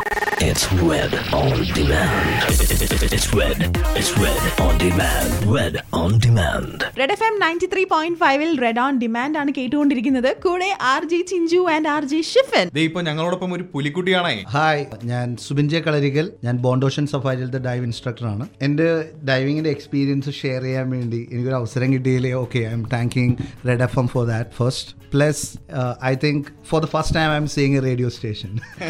It's Red on Demand. It's Red. It's Red on Demand. Red on Demand. Red F M ninety three point ഫൈവിൽ red on demand ആണ് കേട്ടുകൊണ്ടിരിക്കുന്നത് കൂടെ R G Chinchu and R G Shifan ദേ ഇപ്പൊ ഞങ്ങളോടൊപ്പം ഒരു പുലിക്കുട്ടിയാണേ hi ഞാൻ Subin J കളരിക്കൽ ഞാൻ ബോണ്ടോഷൻ സഫാരിയിലത്തെ ഡൈവ് ഇൻസ്ട്രക്ടറാണ് എൻ്റെ ഡൈവിങ്ങിൻ്റെ എക്സ്പീരിയൻസ് ഷെയർ ചെയ്യാൻ വേണ്ടി എനിക്കൊരു അവസരം കിട്ടിയില്ലേ okay I'm thanking red F M for that first plus I think for the first time I'm seeing a radio station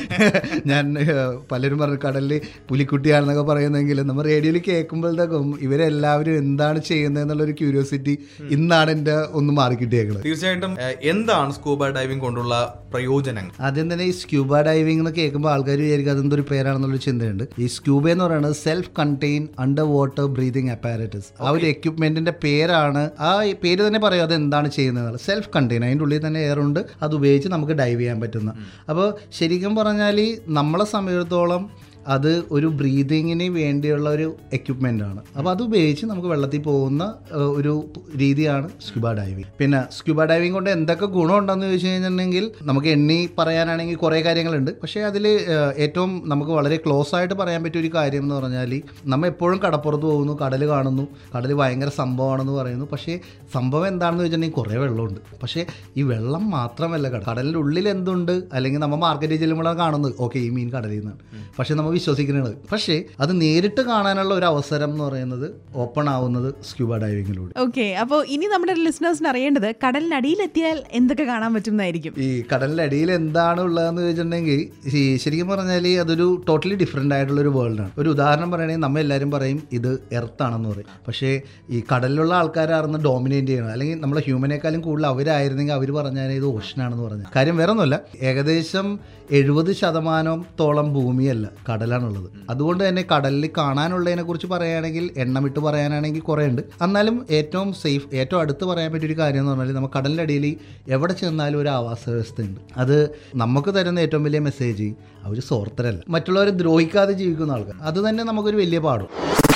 ഞാൻ uh, പലരും പറഞ്ഞു കടലിൽ പുലിക്കുട്ടിയാണെന്നൊക്കെ പറയുന്നെങ്കിലും നമ്മൾ റേഡിയോയിൽ കേൾക്കുമ്പോഴത്തേക്കും ഇവരെല്ലാവരും എന്താണ് ചെയ്യുന്നത് എന്നുള്ളൊരു ക്യൂരിയോസിറ്റി ഇന്നാണ് എൻ്റെ ഒന്ന് മാറി കിട്ടിയേക്കുന്നത് തീർച്ചയായിട്ടും ഏഹ്, എന്താണ് സ്കൂബ ഡൈവിംഗ് കൊണ്ടുള്ള പ്രയോജനങ്ങൾ ആദ്യം തന്നെ ഈ സ്ക്യൂബ ഡൈവിംഗ് എന്ന് കേൾക്കുമ്പോൾ ആൾക്കാർ വിചാരിക്കും അതെന്തൊരു പേരാണെന്നുള്ള ചിന്തയുണ്ട് ഈ സ്ക്യൂബ എന്ന് പറയുന്നത് self contain under water breathing apparatus ആ ഒരു എക്യുപ്മെന്റിന്റെ പേരാണ് ആ ഈ പേര് തന്നെ പറയും അത് എന്താണ് ചെയ്യുന്നത് സെൽഫ് കണ്ടെയ്ൻ അതിൻ്റെ ഉള്ളിൽ തന്നെ എയർ ഉണ്ട് അത് ഉപയോഗിച്ച് നമുക്ക് ഡൈവ് ചെയ്യാൻ പറ്റുന്ന അപ്പോൾ ശരിക്കും പറഞ്ഞാൽ നമ്മളെ സംബന്ധിച്ചിടത്തോളം അത് ഒരു ബ്രീതിങ്ങിന് വേണ്ടിയുള്ള ഒരു എക്യുപ്മെൻ്റ് ആണ് അപ്പോൾ അത് ഉപയോഗിച്ച് നമുക്ക് വെള്ളത്തിൽ പോകുന്ന ഏഹ്, ഒരു രീതിയാണ് സ്ക്യൂബ ഡൈവിങ് പിന്നെ സ്ക്യൂബ ഡൈവിംഗ് കൊണ്ട് എന്തൊക്കെ ഗുണമുണ്ടെന്ന് ചോദിച്ചു കഴിഞ്ഞിട്ടുണ്ടെങ്കിൽ നമുക്ക് എണ്ണി പറയാനാണെങ്കിൽ കുറേ കാര്യങ്ങളുണ്ട് പക്ഷേ അതിൽ ഏറ്റവും നമുക്ക് വളരെ ക്ലോസ് ആയിട്ട് പറയാൻ പറ്റിയ ഒരു കാര്യം എന്ന് പറഞ്ഞാൽ നമ്മൾ എപ്പോഴും കടപ്പുറത്ത് പോകുന്നു കടൽ കാണുന്നു കടൽ ഭയങ്കര സംഭവമാണെന്ന് പറയുന്നു പക്ഷേ സംഭവം എന്താണെന്ന് വെച്ചിട്ടുണ്ടെങ്കിൽ കുറേ വെള്ളമുണ്ട് പക്ഷേ ഈ വെള്ളം മാത്രമല്ല കടൽ കടലിൻ്റെ ഉള്ളിൽ എന്തുണ്ട് അല്ലെങ്കിൽ നമ്മൾ മാർക്കറ്റിൽ ചെല്ലുമ്പോഴാണ് കാണുന്നത് ഓക്കെ ഈ മീൻ കടലിൽ നിന്നാണ് പക്ഷേ നമ്മൾ വിശ്വസിക്കുന്നത് പക്ഷേ അത് നേരിട്ട് കാണാനുള്ള ഒരു അവസരം എന്ന് പറയുന്നത് ഓപ്പൺ ആവുന്നത് സ്ക്യൂബ ഡൈവിങ്ങിലൂടെ ഓക്കെ അപ്പോൾ ഇനി നമ്മുടെ ലിസണേഴ്സിന് അറിയേണ്ടത് കടലിനടിയിലെത്തിയാൽ എന്തൊക്കെ കാണാൻ പറ്റുന്നതായിരിക്കും ഈ കടലിൻ്റെ അടിയിൽ എന്താണ് ഉള്ളതെന്ന് ചോദിച്ചിട്ടുണ്ടെങ്കിൽ ഈ ശരിക്കും പറഞ്ഞാൽ അതൊരു ടോട്ടലി ഡിഫറെൻ്റ് ആയിട്ടുള്ള ഒരു വേൾഡാണ് ഒരു ഉദാഹരണം പറയുകയാണെങ്കിൽ നമ്മൾ എല്ലാവരും പറയും ഇത് എർത്താണെന്ന് പറയും പക്ഷേ ഈ കടലിലുള്ള ആൾക്കാരായിരുന്നു ഡോമിനേറ്റ് ചെയ്യണം അല്ലെങ്കിൽ നമ്മളെ ഹ്യൂമനേക്കാളും കൂടുതൽ അവരായിരുന്നെങ്കിൽ അവർ പറഞ്ഞാൽ ഇത് ഓഷനാണെന്ന് പറഞ്ഞു കാര്യം വേറെ ഒന്നുമില്ല ഏകദേശം എഴുപത് ശതമാനത്തോളം ഭൂമിയല്ല കടലാണുള്ളത് അതുകൊണ്ട് തന്നെ കടലിൽ കാണാനുള്ളതിനെ കുറിച്ച് പറയുകയാണെങ്കിൽ എണ്ണമിട്ട് പറയാനാണെങ്കിൽ കുറേ ഉണ്ട് എന്നാലും ഏറ്റവും സേഫ് ഏറ്റവും അടുത്ത് പറയാൻ പറ്റിയ ഒരു കാര്യം എന്ന് പറഞ്ഞാൽ നമ്മൾ കടലിൻ്റെ അടിയിൽ എവിടെ ചെന്നാലും ഒരു ആവാസ വ്യവസ്ഥയുണ്ട് അത് നമുക്ക് തരുന്ന ഏറ്റവും വലിയ മെസ്സേജ് അവർ സ്വാർത്ഥരല്ല മറ്റുള്ളവരെ ദ്രോഹിക്കാതെ ജീവിക്കുന്ന ആൾക്കാർ അത് തന്നെ നമുക്കൊരു വലിയ പാടും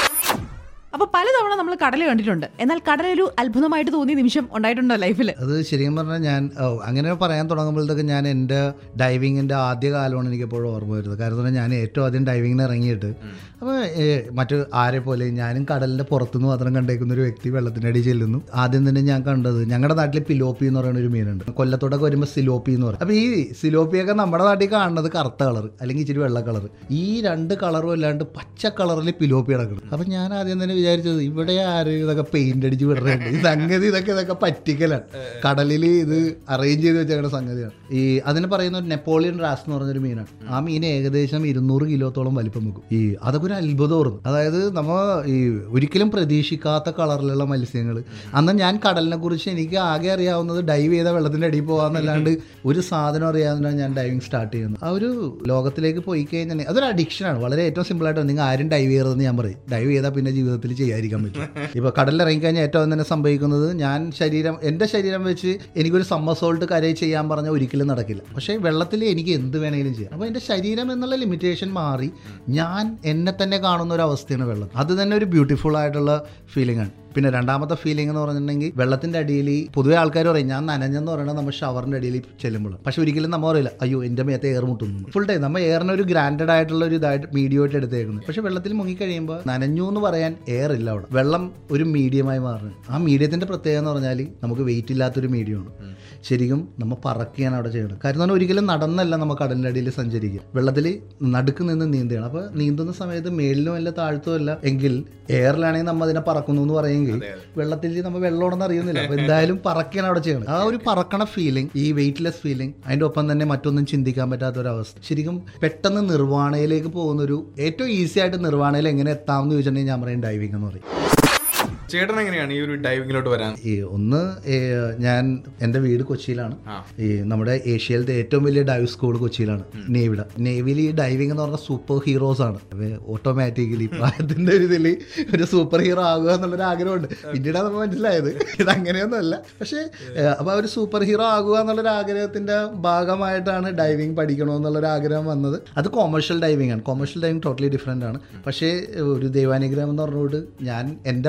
അപ്പോൾ പലതവണ നമ്മൾ കടൽ കണ്ടിട്ടുണ്ട് എന്നാൽ കടലൊരു അത്ഭുതമായിട്ട് തോന്നിയ നിമിഷം ഉണ്ടായിട്ടുണ്ടോ ലൈഫിൽ അത് ശരിക്കും പറഞ്ഞാൽ ഞാൻ ഓ, അങ്ങനെ പറയാൻ തുടങ്ങുമ്പോഴത്തേക്ക് ഞാൻ എൻ്റെ ഡൈവിങ്ങിൻ്റെ ആദ്യ കാലമാണ് എനിക്ക് എപ്പോഴും ഓർമ്മ വരുന്നത് കാരണം എന്ന് പറഞ്ഞാൽ ഞാൻ ഏറ്റവും ആദ്യം ഡൈവിങ്ങിന് ഇറങ്ങിയിട്ട് അപ്പോൾ മറ്റു ആരെ പോലെ ഞാനും കടലിൻ്റെ പുറത്തുനിന്ന് മാത്രം കണ്ടേക്കുന്ന ഒരു വ്യക്തി വെള്ളത്തിൻ്റെ അടിയിൽ ചെല്ലുന്നു ആദ്യം തന്നെ ഞാൻ കണ്ടത് ഞങ്ങളുടെ നാട്ടിൽ പിലോപ്പി എന്ന് പറയുന്ന ഒരു മീനുണ്ട് കൊല്ലത്തോടൊക്കെ വരുമ്പോൾ സിലോപ്പി എന്ന് പറയും അപ്പോൾ ഈ സിലോപ്പിയൊക്കെ നമ്മുടെ നാട്ടിൽ കാണുന്നത് കറുത്ത കളർ അല്ലെങ്കിൽ ഇച്ചിരി വെള്ള കളർ ഈ രണ്ട് കളറും അല്ലാണ്ട് പച്ച കളറിൽ പിലോപ്പി കിടക്കണം അപ്പം ഞാൻ ആദ്യം തന്നെ വിചാരിച്ചത് ഇവിടെ ആര് ഇതൊക്കെ പെയിന്റ് അടിച്ച് വിടുന്നുണ്ട് ഈ സംഗതി ഇതൊക്കെ ഇതൊക്കെ പറ്റിക്കലാണ് കടലിൽ ഇത് അറേഞ്ച് ചെയ്ത് വെച്ചേക്കുന്ന സംഗതിയാണ് ഈ അതിന് പറയുന്ന ഒരു നെപ്പോളിയൻ റാസ് എന്ന് പറഞ്ഞൊരു മീനാണ് ആ മീൻ ഏകദേശം ഇരുന്നൂറ് കിലോത്തോളം വലിപ്പം വെക്കും ഈ അതൊക്കെ ഒരു അത്ഭുതമായിരുന്നു അതായത് നമ്മ ഈ ഒരിക്കലും പ്രതീക്ഷിക്കാത്ത കളറിലുള്ള മത്സ്യങ്ങൾ അന്ന് ഞാൻ കടലിനെ കുറിച്ച് എനിക്ക് ആകെ അറിയാവുന്നത് ഡൈവ് ചെയ്ത വെള്ളത്തിന്റെ അടിയിൽ പോകാന്നല്ലാണ്ട് ഒരു സാധനം അറിയാവുന്നതാണ് ഞാൻ ഡൈവിങ് സ്റ്റാർട്ട് ചെയ്യുന്നത് ആ ഒരു ലോകത്തിലേക്ക് പോയി കഴിഞ്ഞാൽ അതൊരു അഡിക്ഷനാണ് വളരെ ഏറ്റവും സിമ്പിൾ ആയിട്ട് നിങ്ങൾ ആരും ഡൈവ് ചെയ്യരുതെന്ന് ഞാൻ പറയും ഡൈവ് ചെയ്താൽ പിന്നെ ജീവിതത്തിൽ ചെയ്യാതിരിക്കാൻ പറ്റും ഇപ്പോൾ കടലിൽ ഇറങ്ങിക്കഴിഞ്ഞാൽ ഏറ്റവും തന്നെ സംഭവിക്കുന്നത് ഞാൻ ശരീരം എൻ്റെ ശരീരം വെച്ച് എനിക്കൊരു സമ്മസോൾട്ട് കരയിൽ ചെയ്യാൻ പറഞ്ഞാൽ ഒരിക്കലും നടക്കില്ല പക്ഷേ വെള്ളത്തിൽ എനിക്ക് എന്ത് വേണമെങ്കിലും ചെയ്യാം അപ്പോൾ എൻ്റെ ശരീരം എന്നുള്ള ലിമിറ്റേഷൻ മാറി ഞാൻ എന്നെ തന്നെ കാണുന്ന ഒരു അവസ്ഥയാണ് വെള്ളം അത് തന്നെ ഒരു ബ്യൂട്ടിഫുൾ ആയിട്ടുള്ള ഫീലിംഗ് ആണ് പിന്നെ രണ്ടാമത്തെ ഫീലിംഗ് എന്ന് പറഞ്ഞിട്ടുണ്ടെങ്കിൽ വെള്ളത്തിന്റെ അടിയിൽ പൊതുവെ ആൾക്കാർ പറയും ഞാൻ നനഞ്ഞെന്ന് പറയുന്നത് നമ്മൾ ഷവറിന്റെ അടിയിൽ ചെല്ലുമ്പോൾ പക്ഷെ ഒരിക്കലും നമ്മൾ പറയില്ല അയ്യോ എൻ്റെ മേത്തെ എയർ മുട്ടുന്നു ഫുൾ ടൈം നമ്മൾ എയറിന് ഒരു ഗ്രാൻഡഡ് ആയിട്ടുള്ള ഒരു ഇതായിട്ട് മീഡിയമായിട്ട് എടുത്തേക്കുന്നത് പക്ഷെ വെള്ളത്തിൽ മുങ്ങിക്കഴിയുമ്പോൾ നനഞ്ഞു എന്ന് പറയാൻ എയർ ഇല്ല അവിടെ വെള്ളം ഒരു മീഡിയമായി മാറുന്നു ആ മീഡിയത്തിന്റെ പ്രത്യേകത എന്ന് പറഞ്ഞാൽ നമുക്ക് വെയിറ്റ് ഇല്ലാത്തൊരു മീഡിയമാണ് ശരിക്കും നമ്മൾ പറക്കുകയാണ് അവിടെ ചെയ്യണം കാര്യം എന്ന് പറഞ്ഞാൽ ഒരിക്കലും നടന്നല്ല നമ്മൾ കടലിൻ്റെ അടിയിൽ സഞ്ചരിക്കുക വെള്ളത്തിൽ നടുക്ക് നിന്ന് നീന്തുകയാണ് അപ്പോൾ നീന്തുന്ന സമയത്ത് മേളിലും അല്ല താഴ്ത്തും അല്ല എങ്കിൽ എയറിലാണെങ്കിൽ നമ്മൾ അതിനെ പറക്കുന്നു എന്ന് പറയുമെങ്കിൽ വെള്ളത്തിൽ നമ്മൾ വെള്ളമാണെന്ന് അറിയുന്നില്ല അപ്പോൾ എന്തായാലും പറക്കുകയാണ് അവിടെ ചെയ്യണം ആ ഒരു പറക്കണ ഫീലിംഗ് ഈ വെയിറ്റ്ലെസ് ഫീലിംഗ് അതിൻ്റെ ഒപ്പം തന്നെ മറ്റൊന്നും ചിന്തിക്കാൻ പറ്റാത്ത ഒരു അവസ്ഥ ശരിക്കും പെട്ടെന്ന് നിർവ്വാണയിലേക്ക് പോകുന്ന ഒരു ഏറ്റവും ഈസി ആയിട്ട് നിർവ്വാണയിൽ എങ്ങനെ എത്താമെന്ന് ചോദിച്ചിട്ടുണ്ടെങ്കിൽ ഞാൻ പറയും ഡൈവിംഗ് എന്ന് പറയും ചേട്ടൻ എങ്ങനെയാണ് ഈ ഒരു ഡൈവിങ്ങിലോട്ട് വരാൻ ഈ ഒന്ന് ഏ, ഞാൻ എൻ്റെ വീട് കൊച്ചിയിലാണ് ആ. ഈ നമ്മുടെ ഏഷ്യയിലത്തെ ഏറ്റവും വലിയ ഡൈവ് സ്കൂൾ കൊച്ചിയിലാണ് നേവിയുടെ നേവിയിൽ ഈ ഡൈവിംഗ് എന്ന് പറഞ്ഞ സൂപ്പർ ഹീറോസ് ആണ് ഓട്ടോമാറ്റിക്കലി പ്രായത്തിന്റെ ഒരു ഇതിൽ ഒരു സൂപ്പർ ഹീറോ ആകുക എന്നുള്ളൊരു ആഗ്രഹമുണ്ട് പിന്നീട് നമുക്ക് മനസ്സിലായത് ഇത് അങ്ങനെയൊന്നുമല്ല പക്ഷേ ഏ, അപ്പൊ ഒരു സൂപ്പർ ഹീറോ ആകുക എന്നുള്ളൊരു ആഗ്രഹത്തിന്റെ ഭാഗമായിട്ടാണ് ഡൈവിംഗ് പഠിക്കണമെന്നുള്ളൊരു ആഗ്രഹം വന്നത് അത് കൊമേഴ്ഷ്യൽ ഡൈവിംഗ് ആണ് കൊമേഴ്ഷ്യൽ ഡൈവിംഗ് ടോട്ടലി ഡിഫറെൻ്റ് ആണ് പക്ഷേ ഒരു ദൈവാനുഗ്രഹം എന്ന് പറഞ്ഞുകൊണ്ട് ഞാൻ എൻ്റെ പ്രായത്തിൽ ഈ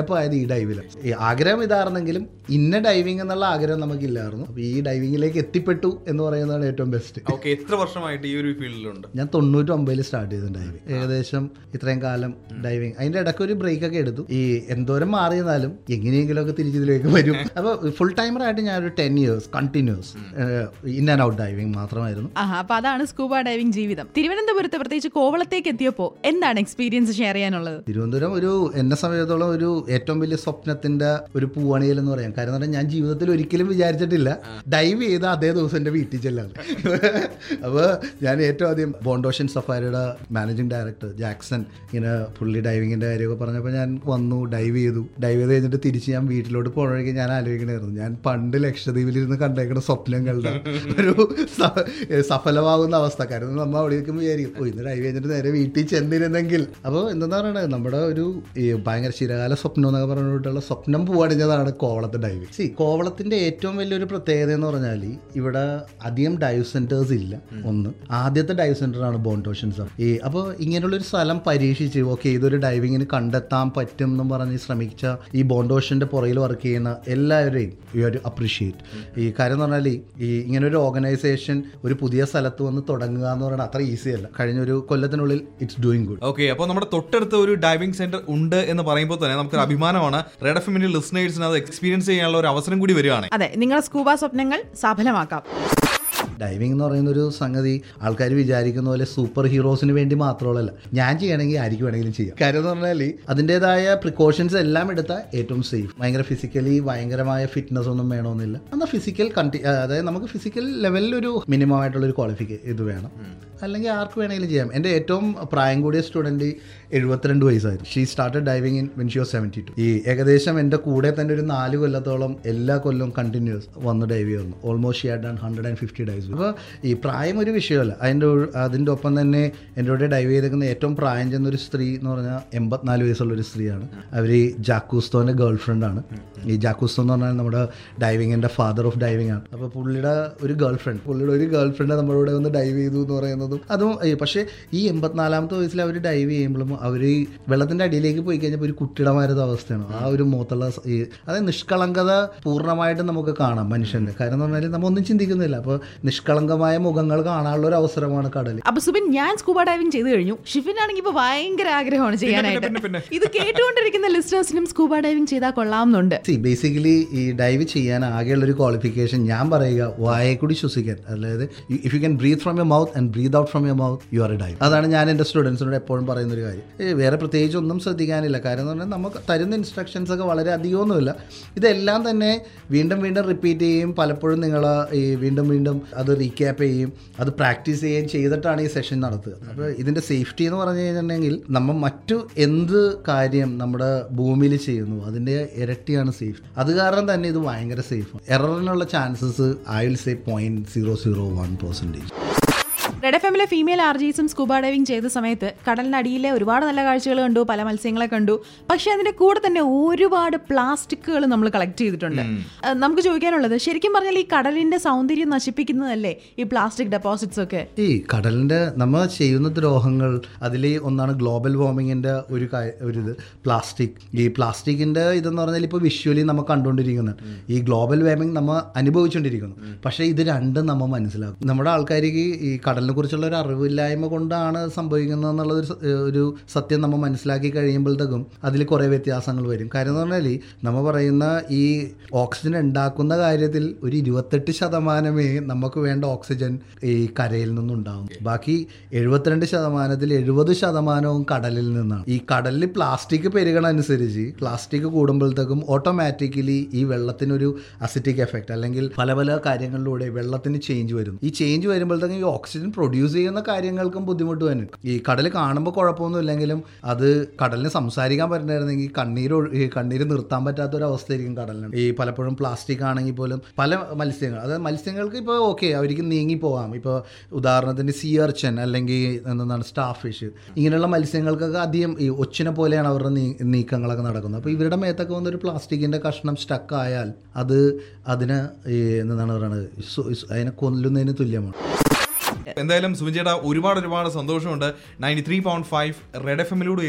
ഡൈവിൽ ഈ ആഗ്രഹം ഇതായിരുന്നെങ്കിലും ഇന്ന ഡൈവിംഗ് എന്നുള്ള ആഗ്രഹം നമുക്കില്ലായിരുന്നു അപ്പോൾ ഈ ഡൈവിങ്ങിലേക്ക് എത്തിപ്പെട്ടു എന്ന് പറയുന്നതാണ് ഏറ്റവും ബെസ്റ്റ് ഓക്കെ എത്ര വർഷമായിട്ട് ഈ ഒരു ഫീൽഡിലുണ്ട് ഞാൻ തൊണ്ണൂറ്റൊമ്പതിൽ സ്റ്റാർട്ട് ചെയ്തു ഡൈവിങ് ഏകദേശം ഇത്രയും കാലം ഡൈവിങ് അതിന്റെ ഇടയ്ക്ക് ഒരു ബ്രേക്ക് ഒക്കെ എടുത്തു ഈ എന്തോരം മാറിയെന്നാലും എങ്ങനെയെങ്കിലും ഒക്കെ തിരിച്ചിതിലേക്ക് വരും അപ്പോൾ ഫുൾ ടൈമർ ആയിട്ട് ഞാൻ ഒരു ten years continuous in and out diving മാത്രമായിരുന്നു ആഹാ അപ്പൊ അതാണ് സ്കൂബ ഡൈവിംഗ് ജീവിതം തിരുവനന്തപുരത്ത് പ്രത്യേകിച്ച് കോവളത്തേക്ക് എത്തിയപ്പോ എന്താണ് എക്സ്പീരിയൻസ് ഷെയർ ചെയ്യാനുള്ളത് തിരുവനന്തപുരം ഒരു എന്നെ സംബന്ധിച്ചിടത്തോളം ഒരു ഏറ്റവും വലിയ സ്വപ്നത്തിന്റെ ഒരു പൂവണിയൽ എന്ന് പറയാം കാര്യം എന്ന് പറഞ്ഞാൽ ഞാൻ ജീവിതത്തിൽ ഒരിക്കലും വിചാരിച്ചിട്ടില്ല ഡൈവ് ചെയ്ത അതേ ദിവസം എൻ്റെ വീട്ടിൽ ചെല്ലാണ് അപ്പോൾ ഞാൻ ഏറ്റവും ആദ്യം ബോണ്ടോഷൻ സഫാരിയുടെ മാനേജിങ് ഡയറക്ടർ ജാക്സൺ ഇങ്ങനെ പുള്ളി ഡൈവിങ്ങിൻ്റെ കാര്യമൊക്കെ പറഞ്ഞപ്പോൾ ഞാൻ വന്നു ഡൈവ് ചെയ്തു ഡൈവ് ചെയ്ത് കഴിഞ്ഞിട്ട് തിരിച്ച് ഞാൻ വീട്ടിലോട്ട് പോകണമെങ്കിൽ ഞാൻ ആലോചിക്കണമായിരുന്നു ഞാൻ പണ്ട് ലക്ഷദ്വീപിലിരുന്ന് കണ്ടേക്കുന്ന സ്വപ്നങ്ങളുടെ ഒരു സ- സഫലമാകുന്ന അവസ്ഥ കാരണം നമ്മൾ അവിടെ ഇരിക്കുമ്പോൾ വിചാരിക്കും ഓ ഇന്ന് ഡൈവ് ചെയ്തിട്ട് നേരെ വീട്ടിൽ ചെന്നിരുന്നെങ്കിൽ അപ്പോൾ എന്താ പറയണത് നമ്മുടെ ഒരു ഈ ഭയങ്കര ചിരകാല സ്വപ്നം എന്നൊക്കെ പറഞ്ഞിട്ടുള്ള സ്വപ്നം പൂവണിഞ്ഞതാണ് കോവളത്ത് ഡൈവ് സി കോവളത്തിന്റെ ഏറ്റവും വലിയൊരു പ്രത്യേകത എന്ന് പറഞ്ഞാൽ ഇവിടെ അധികം ഡൈവ് സെന്റേഴ്സ് ഇല്ല ഒന്ന് ആദ്യത്തെ ഡൈവ് സെന്റർ ആണ് ബോണ്ടോഷൻസ് ഈ അപ്പോൾ ഇങ്ങനെയുള്ളൊരു സ്ഥലം പരീക്ഷിച്ച് ഓക്കെ ഇതൊരു ഡൈവിങ്ങിന് കണ്ടെത്താൻ പറ്റും എന്ന് പറഞ്ഞ് ശ്രമിച്ച ഈ ബോണ്ടോഷന്റെ പുറകിൽ വർക്ക് ചെയ്യുന്ന എല്ലാവരെയും ഈ ഒരു അപ്രീഷിയേറ്റ് ഈ കാര്യം എന്ന് പറഞ്ഞാൽ ഈ ഇങ്ങനെ ഒരു ഓർഗനൈസേഷൻ ഒരു പുതിയ സ്ഥലത്ത് വന്ന് തുടങ്ങുക എന്ന് പറയുന്നത് അത്ര ഈസി അല്ല കഴിഞ്ഞ ഒരു കൊല്ലത്തിനുള്ളിൽ ഇറ്റ്സ് ഡൂയിങ് ഗുഡ് ഓക്കെ അപ്പോൾ നമ്മുടെ തൊട്ടടുത്ത് ഒരു ഡൈവിംഗ് സെന്റർ ഉണ്ട് എന്ന് പറയുമ്പോൾ തന്നെ നമുക്കൊരു അഭിമാനമാണ് റെഡ് എഫ് എമ്മിന്റെ ലിസണേഴ്സിന് അത് എക്സ്പീരിയൻസ് ചെയ്യാനുള്ള ഒരു അവസരം കൂടി വരികയാണ് അതെ നിങ്ങളുടെ സ്കൂബ സ്വപ്നങ്ങൾ സഫലമാക്കാം ഡൈവിംഗ് എന്ന് പറയുന്ന ഒരു സംഗതി ആൾക്കാർ വിചാരിക്കുന്ന പോലെ സൂപ്പർ ഹീറോസിന് വേണ്ടി മാത്രമുള്ളതല്ല ഞാൻ ചെയ്യണമെങ്കിൽ ആർക്ക് വേണമെങ്കിലും ചെയ്യാം കാര്യം എന്ന് പറഞ്ഞാൽ അതിൻ്റെതായ പ്രിക്കോഷൻസ് എല്ലാം എടുത്താൽ ഏറ്റവും സേഫ് ഭയങ്കര ഫിസിക്കലി ഭയങ്കരമായ ഫിറ്റ്നസ് ഒന്നും വേണമെന്നില്ല എന്നാൽ ഫിസിക്കൽ കണ്ടി അതായത് നമുക്ക് ഫിസിക്കൽ ലെവലിൽ ഒരു മിനിമം ആയിട്ടുള്ള ഒരു ക്വാളിഫിക്ക ഇത് വേണം അല്ലെങ്കിൽ ആർക്ക് വേണമെങ്കിലും ചെയ്യാം എൻ്റെ ഏറ്റവും പ്രായം കൂടിയ സ്റ്റുഡൻറ്റ് എഴുപത്തിരണ്ട് വയസ്സായിരുന്നു she started diving in when she was seventy two ഈ ഏകദേശം എൻ്റെ കൂടെ തന്നെ ഒരു നാല് കൊല്ലത്തോളം എല്ലാ കൊല്ലവും കണ്ടിന്യൂസ് വന്ന് ഡൈവ് ചെയ്യുന്നു almost she had done hundred and fifty dives അപ്പോൾ ഈ പ്രായം ഒരു വിഷയമല്ല അതിൻ്റെ ഉൾ- അതിൻ്റെ ഒപ്പം തന്നെ എൻ്റെ കൂടെ ഡൈവ് ചെയ്തേക്കുന്ന ഏറ്റവും പ്രായം ചെന്ന ഒരു സ്ത്രീ എന്ന് പറഞ്ഞാൽ എൺപത്തിനാല് വയസ്സുള്ള ഒരു സ്ത്രീയാണ് അവർ ഈ ജാക്കൂസ്തോൻ്റെ ഗേൾ ഫ്രണ്ടാണ് ഈ ജാക്കൂസ്തോ എന്ന് പറഞ്ഞാൽ നമ്മുടെ ഡൈവിങ്ങിൻ്റെ ഫാദർ ഓഫ് ഡൈവിംഗ് ആണ് അപ്പോൾ പുള്ളിയുടെ ഒരു ഗേൾ ഫ്രണ്ട് പുള്ളിയുടെ ഒരു ഗേൾ ഫ്രണ്ട് നമ്മുടെ കൂടെ വന്ന് ഡൈവ് ചെയ്തു എന്ന് പറയുന്നതും അതും ഈ പക്ഷേ ഈ എൺപത്തിനാലാമത്തെ വയസ്സിൽ അവർ ഡൈവ് ചെയ്യുമ്പോഴും അവർ ഈ വെള്ളത്തിൻ്റെ അടിയിലേക്ക് പോയി കഴിഞ്ഞപ്പോൾ ഒരു കുട്ടിയുടെ മാരുന്ന അവസ്ഥയാണ് ആ ഒരു മുഖത്തുള്ള സ- ഈ അതായത് നിഷ്കളങ്കത പൂർണ്ണമായിട്ടും നമുക്ക് കാണാം മനുഷ്യൻ്റെ കാര്യം എന്ന് പറഞ്ഞാൽ നമ്മൾ ഒന്നും ചിന്തിക്കുന്നില്ല അപ്പോൾ നിഷ്കളങ്കമായ മുഖങ്ങൾ കാണാനുള്ള ഒരു അവസരമാണ് കടൽ അപ്പൊ സുബിൻ ഞാൻ സ്കൂബ ഡൈവിംഗ് ചെയ്തു കഴിഞ്ഞു ഷിഫിൻ ആണെങ്കിൽ ഇപ്പൊ ഭയങ്കര ആഗ്രഹമാണ് പിന്നെ, പിന്നെ, ചെയ്യാനായിട്ട് ഇത് കേട്ടുകൊണ്ടിരിക്കുന്ന ലിസ്റ്റേഴ്സിനും സ്കൂബ ഡൈവിംഗ് ചെയ്താൽ കൊള്ളാമെന്നുണ്ട് സി ബേസിക്കലി ഈ ഡൈവ് ചെയ്യാൻ ആകെയുള്ള ഒരു ക്വാളിഫിക്കേഷൻ ഞാൻ പറയുക വായെ കൂടി ശ്വസിക്കാൻ അതായത് if you can breathe from your mouth and breathe out from your mouth you are a dive അതാണ് ഞാൻ എൻ്റെ സ്റ്റുഡൻസിനോട് എപ്പോഴും പറയുന്ന ഒരു കാര്യം ഏ, വേറെ പ്രത്യേകിച്ച് ഒന്നും ശ്രദ്ധിക്കാനില്ല കാര്യം എന്ന് പറഞ്ഞാൽ നമുക്ക് തരുന്ന ഇൻസ്ട്രക്ഷൻസ് ഒക്കെ വളരെ അധികമൊന്നുമില്ല ഇതെല്ലാം തന്നെ വീണ്ടും വീണ്ടും റിപ്പീറ്റ് ചെയ്യും പലപ്പോഴും നിങ്ങൾ ഈ വീണ്ടും വീണ്ടും അത് റീക്യാപ്പ് ചെയ്യും അത് പ്രാക്ടീസ് ചെയ്യുകയും ചെയ്തിട്ടാണ് ഈ സെഷൻ നടത്തുക അപ്പോൾ ഇതിൻ്റെ സേഫ്റ്റി എന്ന് പറഞ്ഞു കഴിഞ്ഞിട്ടുണ്ടെങ്കിൽ നമ്മൾ മറ്റു എന്ത് കാര്യം നമ്മുടെ ഭൂമിയിൽ ചെയ്യുന്നു അതിൻ്റെ ഇരട്ടിയാണ് സേഫ് അത് കാരണം തന്നെ ഇത് ഭയങ്കര സേഫ് എററിനുള്ള chances I will say point zero zero one percentage red F എമ്മിലെ ഫീമെയിൽ ആർജീസും സ്കൂബ ഡൈവിംഗ് ചെയ്ത സമയത്ത് കടലിനടിയിലെ ഒരുപാട് നല്ല കാഴ്ചകൾ കണ്ടു പല മത്സ്യങ്ങളെ കണ്ടു പക്ഷെ അതിന്റെ കൂടെ തന്നെ ഒരുപാട് പ്ലാസ്റ്റിക്കുകൾ നമ്മൾ കളക്ട് ചെയ്തിട്ടുണ്ട് അഹ് നമുക്ക് ചോദിക്കാനുള്ളത് ശരിക്കും പറഞ്ഞാൽ ഈ കടലിന്റെ സൗന്ദര്യം നശിപ്പിക്കുന്നതല്ലേ ഈ പ്ലാസ്റ്റിക് ഡെപ്പോസിറ്റ്സ് ഒക്കെ ഈ കടലിൻ്റെ നമ്മൾ ചെയ്യുന്ന ദ്രോഹങ്ങൾ അതിൽ ഒന്നാണ് ഗ്ലോബൽ വാർമിങ്ങിൻ്റെ ഒരു കാ- ഒരു ഇത് പ്ലാസ്റ്റിക് ഈ പ്ലാസ്റ്റിക്കിൻ്റെ ഇതെന്ന് പറഞ്ഞാൽ ഇപ്പോൾ വിഷ്വലി നമ്മൾ കണ്ടുകൊണ്ടിരിക്കുന്നുണ്ട് ഈ ഗ്ലോബൽ വാർമിംഗ് നമ്മൾ അനുഭവിച്ചുകൊണ്ടിരിക്കുന്നു പക്ഷേ ഇത് രണ്ടും നമ്മൾ മനസ്സിലാക്കും നമ്മുടെ ആൾക്കാർക്ക് ഈ കടലിനെ കുറിച്ചുള്ള ഒരു അറിവില്ലായ്മ കൊണ്ടാണ് സംഭവിക്കുന്നത് എന്നുള്ളത് ഒരു സ- ഒരു സത്യം നമ്മൾ മനസ്സിലാക്കി കഴിയുമ്പോഴത്തേക്കും അതിൽ കുറേ വ്യത്യാസങ്ങൾ വരും കാര്യം എന്ന് പറഞ്ഞാൽ നമ്മൾ പറയുന്ന ഈ ഓക്സിജൻ ഉണ്ടാക്കുന്ന കാര്യത്തിൽ ഒരു ഇരുപത്തെട്ട് ശതമാനമേ നമുക്ക് വേണ്ട ഓക്സിജൻ ഈ കരയിൽ നിന്നുണ്ടാവും ബാക്കി എഴുപത്തിരണ്ട് ശതമാനത്തിൽ എഴുപത് ശതമാനവും കടലിൽ നിന്നാണ് ഈ കടലിൽ പ്ലാസ്റ്റിക് പെരുകണ അനുസരിച്ച് പ്ലാസ്റ്റിക് കൂടുമ്പോഴത്തേക്കും ഓട്ടോമാറ്റിക്കലി ഈ വെള്ളത്തിനൊരു അസിറ്റിക് എഫക്റ്റ് അല്ലെങ്കിൽ പല പല കാര്യങ്ങളിലൂടെ വെള്ളത്തിന് ചേഞ്ച് വരും ഈ ചേഞ്ച് വരുമ്പോഴത്തേക്കും ഈ ഓക്സിജൻ പ്രൊഡ്യൂസ് ചെയ്യുന്ന കാര്യങ്ങൾക്കും ബുദ്ധിമുട്ട് വരും ഈ കടൽ കാണുമ്പോൾ കുഴപ്പമൊന്നും ഇല്ലെങ്കിലും അത് കടലിന് സംസാരിക്കാൻ പറ്റുന്നായിരുന്നെങ്കിൽ കണ്ണീര് ഒഴു- ഈ കണ്ണീര് നിർത്താൻ പറ്റാത്ത ഒരു അവസ്ഥയായിരിക്കും കടലിന് ഈ പലപ്പോഴും പ്ലാസ്റ്റിക് ആണെങ്കിൽ പോലും പല മത്സ്യങ്ങൾ അതായത് മത്സ്യങ്ങൾക്ക് ഇപ്പോൾ ഓക്കെ അവർക്ക് നീങ്ങി പോകാം ഇപ്പോൾ ഉദാഹരണത്തിന് സീ അർച്ചൻ അല്ലെങ്കിൽ എന്താണ് സ്റ്റാർ ഫിഷ് ഇങ്ങനെയുള്ള മത്സ്യങ്ങൾക്കൊക്കെ അധികം ഈ ഒച്ചിനെ പോലെയാണ് അവരുടെ നീ നീക്കങ്ങളൊക്കെ നടക്കുന്നത് അപ്പോൾ ഇവരുടെ മേത്തൊക്കെ വന്നൊരു പ്ലാസ്റ്റിക്കിൻ്റെ കഷ്ണം സ്റ്റക്ക് ആയാൽ അത് അതിന് ഈ എന്താണ് പറയുന്നത് സു- സു- അതിനെ കൊല്ലുന്നതിന് തുല്യമാണ് എന്തായാലും സുമിൻ ചേട്ടാ ഒരുപാട് ഒരുപാട് സന്തോഷമുണ്ട് ninety three point five red F എമ്മിലൂടെ എത്തി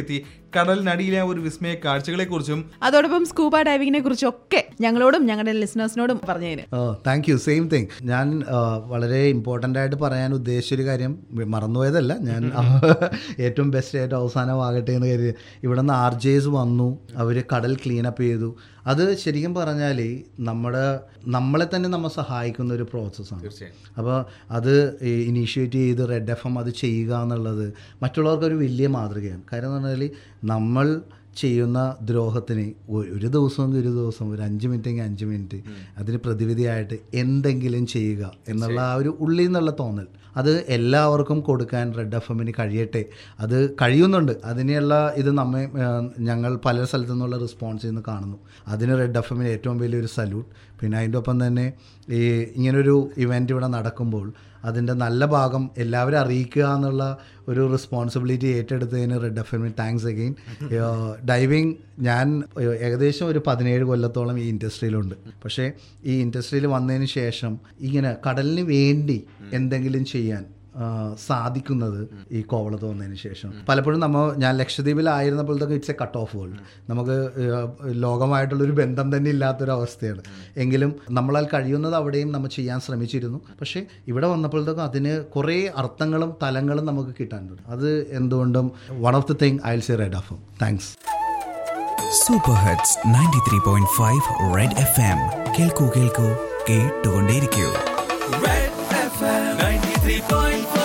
കടലിനടിയിലെ ആ ഒരു വിസ്മയ കാഴ്ചകളെ കുറിച്ചും അതോടൊപ്പം സ്കൂബ ഡൈവിങ്ങിനെ കുറിച്ചൊക്കെ ഞങ്ങളോടും ഞങ്ങളുടെ ലിസണേഴ്സിനോടും പറഞ്ഞതിന് താങ്ക് യു സെയിം തിങ് ഞാൻ ആ, വളരെ ഇമ്പോർട്ടൻ്റ് ആയിട്ട് പറയാൻ ഉദ്ദേശിച്ചൊരു കാര്യം മറന്നുപോയതല്ല ഞാൻ ഏറ്റവും ബെസ്റ്റ് ആയിട്ട് അവസാനമാകട്ടെ എന്ന് കരുതി ഇവിടെ നിന്ന് ആർ ജെസ് വന്നു അവർ കടൽ ക്ലീനപ്പ് ചെയ്തു അത് ശരിക്കും പറഞ്ഞാൽ നമ്മുടെ നമ്മളെ തന്നെ നമ്മൾ സഹായിക്കുന്ന ഒരു പ്രോസസ്സാണ് തീർച്ചയായും അപ്പോൾ അത് ഇനീഷ്യേറ്റ് ചെയ്ത് റെഡ് എഫ് എം അത് ചെയ്യുക എന്നുള്ളത് മറ്റുള്ളവർക്കൊരു വലിയ മാതൃകയാണ് കാര്യം എന്ന് പറഞ്ഞാൽ നമ്മൾ ചെയ്യുന്ന ദ്രോഹത്തിന് ഒ- ഒരു ദിവസമെങ്കിൽ ഒരു ദിവസം ഒരു അഞ്ച് മിനിറ്റെങ്കിൽ അഞ്ച് മിനിറ്റ് അതിന് പ്രതിവിധിയായിട്ട് എന്തെങ്കിലും ചെയ്യുക എന്നുള്ള ആ ഒരു ഉള്ളിൽ നിന്നുള്ള തോന്നൽ അത് എല്ലാവർക്കും കൊടുക്കാൻ റെഡ് എഫ് എമ്മിന് കഴിയട്ടെ അത് കഴിയുന്നുണ്ട് അതിനുള്ള ഇത് നമ്മെ ആ, ഞങ്ങൾ പല സ്ഥലത്തു നിന്നുള്ള റെസ്പോൺസ് ഇന്ന് കാണുന്നു അതിന് റെഡ് എഫ് എമ്മിന് ഏറ്റവും വലിയൊരു സല്യൂട്ട് പിന്നെ അതിൻ്റെ ഒപ്പം തന്നെ ഈ ഇങ്ങനൊരു ഇവൻ്റ് ഇവിടെ നടക്കുമ്പോൾ അതിൻ്റെ നല്ല ഭാഗം എല്ലാവരും അറിയിക്കുക എന്നുള്ള ഒരു റെസ്പോൺസിബിലിറ്റി ഏറ്റെടുത്തതിന് റെഡ് എഫ് എമ്മിന് താങ്ക്സ് അഗെയിൻ ഡൈവിങ് ഞാൻ ഏഹ്, ഏകദേശം ഒരു പതിനേഴ് കൊല്ലത്തോളം ഈ ഇൻഡസ്ട്രിയിലുണ്ട് പക്ഷേ ഈ ഇൻഡസ്ട്രിയിൽ വന്നതിന് ശേഷം ഇങ്ങനെ കടലിന് വേണ്ടി എന്തെങ്കിലും ചെയ്യാൻ ആ, സാധിക്കുന്നത് ഈ കോവളത്ത് വന്നതിന് ശേഷം പലപ്പോഴും നമ്മൾ ഞാൻ ലക്ഷദ്വീപിലായിരുന്നപ്പോഴത്തേക്ക് it's a cut off world നമുക്ക് ഏഹ്, ലോകമായിട്ടുള്ളൊരു ബന്ധം തന്നെ ഇല്ലാത്തൊരു അവസ്ഥയാണ് എങ്കിലും നമ്മളാൽ കഴിയുന്നത് അവിടെയും നമ്മൾ ചെയ്യാൻ ശ്രമിച്ചിരുന്നു പക്ഷേ ഇവിടെ വന്നപ്പോഴത്തേക്കും അതിന് കുറേ അർത്ഥങ്ങളും തലങ്ങളും നമുക്ക് കിട്ടാനുണ്ട് അത് എന്തുകൊണ്ടും one of the thing I will say red of thanks super huts ninety three point five red F M കേൾക്കൂ കേൾക്കൂ കേട്ടുകൊണ്ടേയിരിക്കൂ Red FM 93.5